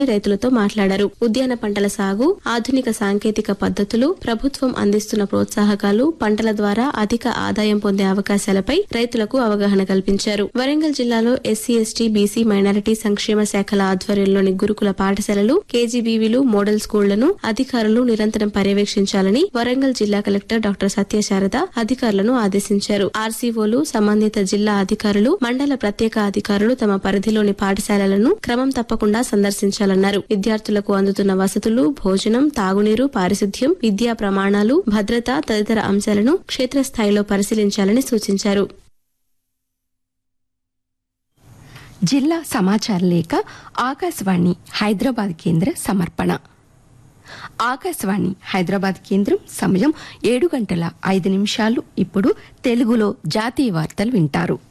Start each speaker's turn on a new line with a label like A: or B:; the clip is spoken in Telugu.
A: రైతులతో మాట్లాడారు ఉద్యాన పంటల సాగు ఆధునిక సాంకేతిక పద్ధతులు ప్రభుత్వం అందిస్తున్న ప్రోత్సాహకాలు పంటల ద్వారా అధిక ఆదాయం పొందే అవకాశాలపై రైతులకు అవగాహన కల్పించారు వరంగల్ జిల్లాలో ఎస్సీ ఎస్టీ బీసీ మైనారిటీ సంక్షేమ శాఖల ఆధ్వర్యంలోని గురుకుల పాఠశాలలు కేజీబీవీలు మోడల్ స్కూళ్లను అధికారులు నిరంతరం పర్యవేక్షించాలని వరంగల్ జిల్లా కలెక్టర్ డాక్టర్ సత్యశారద అధికారులను ఆదేశించారు ఆర్సీఓలు సంబంధిత జిల్లా అధికారులు మండల ప్రత్యేక అధికారులు తమ పరిధిలోని పాఠశాలలను క్రమం తప్పకుండా సందర్శించాలన్నారు విద్యార్థులకు అందుతున్న వసతులు భోజనం తాగునీరు పారిశుద్ధ్యం విద్యా ప్రమాణాలు భద్రత తదితర అంశాలను క్షేత్రస్థాయిలో పరిశీలించాలని సూచించారు
B: జిల్లా సమాచార లేఖ ఆకాశవాణి హైదరాబాద్ కేంద్ర సమర్పణ ఆకాశవాణి హైదరాబాద్ కేంద్రం సమయం ఏడు గంటల ఐదు నిమిషాలు ఇప్పుడు తెలుగులో జాతీయ వార్తలు వింటారు